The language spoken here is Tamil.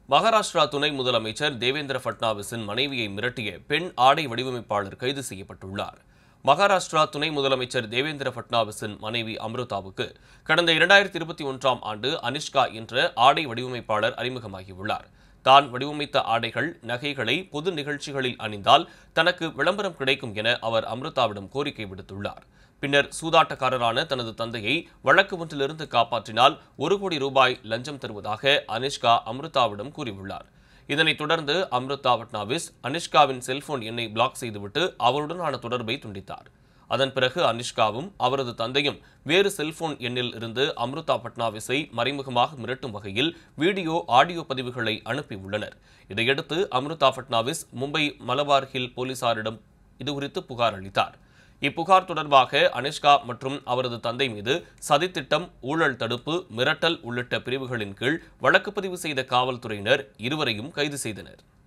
மகாராஷ்டிரா துணை முதலமைச்சர் தேவேந்திர ஃபட்னாவிஸின் மனைவியை மிரட்டிய பெண் ஆடை வடிவமைப்பாளர் கைது செய்யப்பட்டுள்ளார் மகாராஷ்டிரா துணை முதலமைச்சர் தேவேந்திர ஃபட்னாவிஸின் மனைவி அம்ருதாவுக்கு கடந்த இரண்டாயிரத்தி இருபத்தி ஒன்றாம் ஆண்டு அனிஷ்கா என்ற ஆடை வடிவமைப்பாளர் அறிமுகமாகியுள்ளார் தான் வடிவமைத்த ஆடைகள் நகைகளை பொது நிகழ்ச்சிகளில் அணிந்தால் தனக்கு விளம்பரம் கிடைக்கும் என அவர் அம்ருதாவிடம் கோரிக்கை விடுத்துள்ளார் பின்னர் சூதாட்டக்காரரான தனது தந்தையை வழக்கு ஒன்றிலிருந்து காப்பாற்றினால் ஒரு கோடி ரூபாய் லஞ்சம் தருவதாக அனிஷ்கா அம்ருதாவிடம் கூறியுள்ளார் இதனைத் தொடர்ந்து அம்ருதா பட்னாவிஸ் அனிஷ்காவின் செல்போன் எண்ணை பிளாக் செய்துவிட்டு அவருடனான தொடர்பை துண்டித்தார் அதன் பிறகு அனிஷ்காவும் அவரது தந்தையும் வேறு செல்போன் எண்ணில் இருந்து அம்ருதா பட்னாவிஸை மறைமுகமாக மிரட்டும் வகையில் வீடியோ ஆடியோ பதிவுகளை அனுப்பியுள்ளனர் இதையடுத்து அம்ருதா பட்னாவிஸ் மும்பை மலபார் ஹில் போலீசாரிடம் இதுகுறித்து புகார் அளித்தார் இப்புகார் தொடர்பாக அனிஷ்கா மற்றும் அவரது தந்தை மீது சதித்திட்டம் ஊழல் தடுப்பு மிரட்டல் உள்ளிட்ட பிரிவுகளின் கீழ் வழக்கு பதிவு செய்த காவல்துறையினர் இருவரையும் கைது செய்தனர்